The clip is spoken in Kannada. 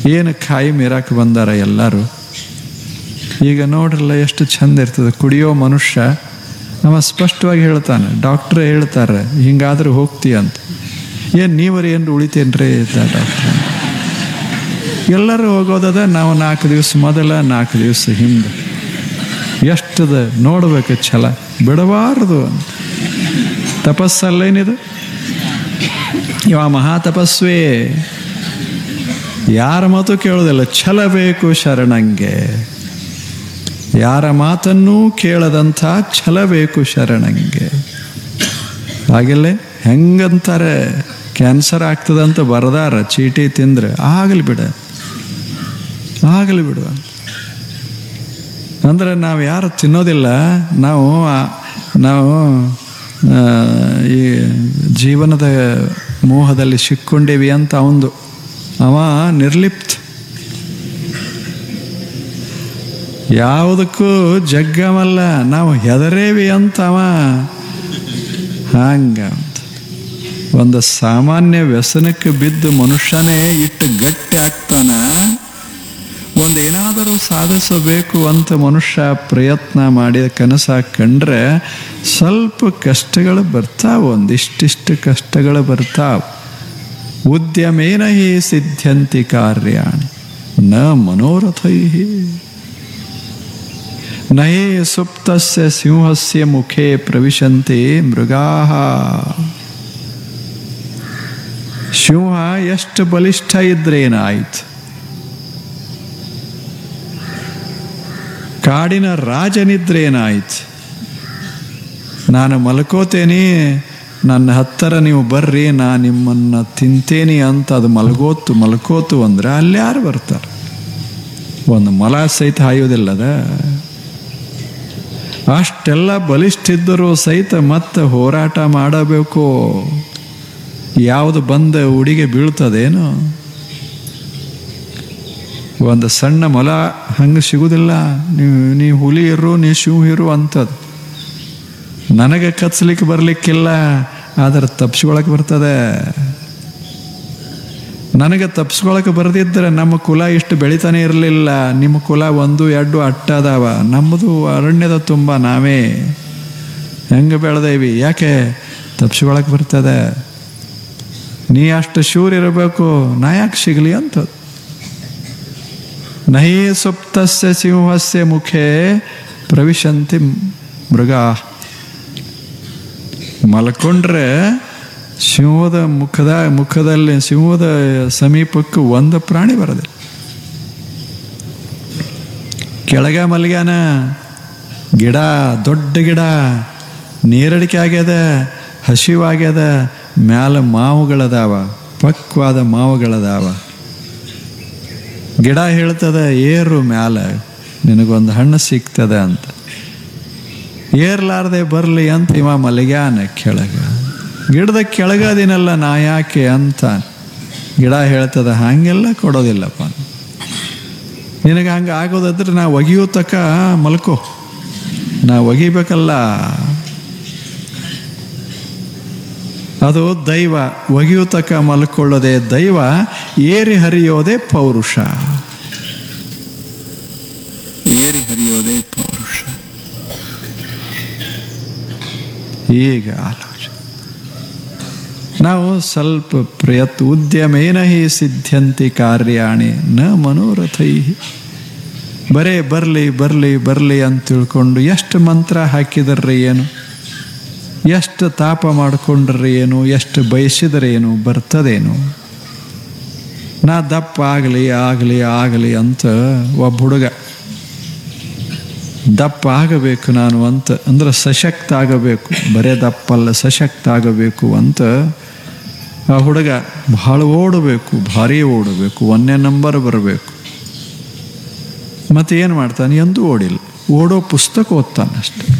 ಏನು ಕಾಯಿ ಮೀರಾಕ ಬಂದಾರ ಎಲ್ಲರೂ ಈಗ ನೋಡ್ರಲ್ಲ ಎಷ್ಟು ಚಂದ ಇರ್ತದೆ ಕುಡಿಯೋ ಮನುಷ್ಯ ಅವ ಸ್ಪಷ್ಟವಾಗಿ ಹೇಳ್ತಾನೆ ಡಾಕ್ಟ್ರೇ ಹೇಳ್ತಾರೆ ಹಿಂಗಾದ್ರೆ ಹೋಗ್ತೀಯ ಅಂತ ಏನು ನೀವರಿ ಏನು ಉಳಿತೇನ್ರಿ ಡಾಕ್ಟ್ರ್ ಎಲ್ಲರೂ ಹೋಗೋದದ ನಾವು ನಾಲ್ಕು ದಿವಸ ಮೊದಲ ನಾಲ್ಕು ದಿವಸ ಹಿಂದೆ ಎಷ್ಟದ ನೋಡ್ಬೇಕು ಛಲ ಬಿಡಬಾರದು ಅಂತ ತಪಸ್ಸಲ್ಲೇನಿದು ಇವ ಮಹಾ ತಪಸ್ವೇ ಯಾರ ಮಾತು ಕೇಳೋದಿಲ್ಲ ಛಲ ಬೇಕು ಶರಣಂಗೆ ಯಾರ ಮಾತನ್ನೂ ಕೇಳದಂಥ ಛಲ ಬೇಕು ಶರಣಂಗೆ ಹಾಗೆಲ್ಲೇ ಹೆಂಗಂತಾರೆ ಕ್ಯಾನ್ಸರ್ ಆಗ್ತದಂತ ಬರದಾರ ಚೀಟಿ ತಿಂದ್ರೆ ಆಗಲಿ ಬಿಡ ಆಗಲಿ ಬಿಡು ಅಂದ್ರೆ ನಾವು ಯಾರು ತಿನ್ನೋದಿಲ್ಲ ನಾವು ಆ- ನಾವು ಆ, ಈ ಜೀವನದ ಮೋಹದಲ್ಲಿ ಸಿಕ್ಕೊಂಡೇವಿ ಅಂತ ಅವಂದು ಅವ ನಿರ್ಲಿಪ್ತ ಯಾವುದಕ್ಕೂ ಜಗ್ಗಮಲ್ಲ ನಾವು ಹೆದರೇವಿ ಅಂತ ಅವ ಹಂಗ ಅಂತ ಒಂದು ಸಾಮಾನ್ಯ ವ್ಯಸನಕ್ಕೆ ಬಿದ್ದು ಮನುಷ್ಯನೇ ಇಟ್ಟು ಗಟ್ಟಿ ಆಗ್ತಾನ ಒಂದು ಏನಾದರೂ ಸಾಧಿಸಬೇಕು ಅಂತ ಮನುಷ್ಯ ಪ್ರಯತ್ನ ಮಾಡಿ ಕನಸ ಕಂಡ್ರೆ ಸ್ವಲ್ಪ ಕಷ್ಟಗಳು ಬರ್ತಾವ ಒಂದಿಷ್ಟಿಷ್ಟು ಕಷ್ಟಗಳು ಬರ್ತಾವ ಉದ್ಯಮೇನ ಹಿ ಸಿದ್ಧಂತಿ ಕಾರ್ಯಾಣಿ ನ ಮನೋರಥೈ ನಹಿ ಸುಪ್ತಸ್ಯ ಸಿಂಹಸ್ಯ ಮುಖೇ ಪ್ರವಿಶಂತಿ ಮೃಗಾ ಸಿಂಹ ಎಷ್ಟು ಬಲಿಷ್ಠ ಇದ್ರೇನಾಯ್ತು ಕಾಡಿನ ರಾಜನಿದ್ರೇನಾಯ್ತು ನಾನು ಮಲ್ಕೋತೇನೆ ನನ್ನ ಹತ್ತಿರ ನೀವು ಬರ್ರಿ ನಾ ನಿಮ್ಮನ್ನು ತಿಂತೇನೆ ಅಂತ ಅದು ಮಲಗೋತು ಮಲ್ಕೋತು ಅಂದ್ರೆ ಅಲ್ಲಿ ಯಾರು ಬರ್ತಾರೆ ಒಂದು ಮಲ ಸಹಿತ ಹಾಯೋದಿಲ್ಲದ ಅಷ್ಟೆಲ್ಲ ಬಲಿಷ್ಠಿದ್ದರೂ ಸಹಿತ ಮತ್ತೆ ಹೋರಾಟ ಮಾಡಬೇಕು ಯಾವುದು ಬಂದ ಉಡಿಗೆ ಬೀಳ್ತದೇನು ಒಂದು ಸಣ್ಣ ಮೊಲ ಹಂಗೆ ಸಿಗುದಿಲ್ಲ ನೀವು ನೀ ಹುಲಿ ಇರು ನೀ ಶಿವ ಇರು ಅಂತದ್ದು ನನಗೆ ಕತ್ಸ್ಲಿಕ್ಕೆ ಬರಲಿಕ್ಕಿಲ್ಲ ಆದರೆ ತಪ್ಸ್ಕೊಳಕ್ಕೆ ಬರ್ತದೆ ನನಗೆ ತಪ್ಸ್ಕೊಳಕ್ಕೆ ಬರದಿದ್ದರೆ ನಮ್ಮ ಕುಲ ಇಷ್ಟು ಬೆಳಿತಾನೆ ಇರಲಿಲ್ಲ ನಿಮ್ಮ ಕುಲ ಒಂದು ಎರಡು ಅಟ್ಟ ಅದಾವ ನಮ್ಮದು ಅರಣ್ಯದ ತುಂಬ ನಾವೇ ಹೆಂಗೆ ಬೆಳೆದೇವಿ ಯಾಕೆ ತಪ್ಸ್ಕೊಳಕ್ಕೆ ಬರ್ತದೆ ನೀ ಅಷ್ಟು ಶೂರ್ ಇರಬೇಕು ನಾ ಯಾಕೆ ಸಿಗಲಿ ಅಂತ ನಹಿ ಸುಪ್ತಸ್ಯ ಸಿಂಹಸ್ಯ ಮುಖೇ ಪ್ರವಿಶಂತಿ ಮೃಗ ಮಲ್ಕೊಂಡ್ರೆ ಸಿಂಹದ ಮುಖದ ಮುಖದಲ್ಲಿ ಸಿಂಹದ ಸಮೀಪಕ್ಕೆ ಒಂದು ಪ್ರಾಣಿ ಬರದೆ ಕೆಳಗ ಮಲ್ಗ್ಯಾನ ಗಿಡ ದೊಡ್ಡ ಗಿಡ ನೀರಡಿಕೆ ಆಗ್ಯದ ಹಸಿವಾಗ್ಯದ ಮ್ಯಾಲ ಮಾವುಗಳದಾವ ಪಕ್ವಾದ ಮಾವುಗಳದಾವ ಗಿಡ ಹೇಳ್ತದ ಏರು ಮ್ಯಾಲ ನಿನಗೊಂದು ಹಣ್ಣು ಸಿಗ್ತದ ಅಂತ ಏರ್ಲಾರ್ದೆ ಬರಲಿ ಅಂತ ಇವ ಮಲಗ್ಯಾನ ಕೆಳಗ ಗಿಡದ ಕೆಳಗದಿನಲ್ಲ ನಾ ಯಾಕೆ ಅಂತ ಗಿಡ ಹೇಳ್ತದ ಹಂಗೆಲ್ಲ ಕೊಡೋದಿಲ್ಲಪ್ಪ ನಿನಗೆ ಹಂಗೆ ಆಗೋದಾದ್ರೆ ನಾ ಒಗಿಯೋ ತಕ ಮಲ್ಕೋ ನಾ ಒಗಿಬೇಕಲ್ಲ ಅದು ದೈವ ಒಗಿಯೋ ತಕ ಮಲ್ಕೊಳ್ಳೋದೇ ದೈವ ಏರಿ ಹರಿಯೋದೇ ಪೌರುಷ ಏರಿ ಹರಿಯೋದೇ ಪೌರುಷ ಈಗ ಆಲೋಚನೆ ನಾವು ಸ್ವಲ್ಪ ಪ್ರಯತ್ನ ಉದ್ಯಮೇನ ಹಿ ಸಿದ್ಧಂತಿ ಕಾರ್ಯಾಣಿ ನ ಮನೋರಥೈ ಬರೇ ಬರಲಿ ಬರಲಿ ಬರಲಿ ಅಂತ ತಿಳ್ಕೊಂಡು ಎಷ್ಟು ಮಂತ್ರ ಹಾಕಿದರ್ರಿ ಏನು ಎಷ್ಟು ತಾಪ ಮಾಡಿಕೊಂಡ್ರೆ ಏನು ಎಷ್ಟು ಬಯಸಿದರೆ ಏನು ಬರ್ತದೇನು ನಾ ದಪ್ಪ ಆಗಲಿ ಆಗಲಿ ಆಗಲಿ ಅಂತ ಒಬ್ಬ ಹುಡುಗ ದಪ್ಪ ಆಗಬೇಕು ನಾನು ಅಂತ ಅಂದ್ರೆ ಸಶಕ್ತ ಆಗಬೇಕು ಬರೇ ದಪ್ಪಲ್ಲ ಸಶಕ್ತ ಆಗಬೇಕು ಅಂತ ಆ ಹುಡುಗ ಭಾಳ ಓಡಬೇಕು ಭಾರಿ ಓಡಬೇಕು ಒಂದನೇ ನಂಬರ್ ಬರಬೇಕು ಮತ್ತೆ ಏನು ಮಾಡ್ತಾನೆ ಎಂದೂ ಓಡಿಲ್ಲ ಓಡೋ ಪುಸ್ತಕ ಓದ್ತಾನೆ ಅಷ್ಟೆ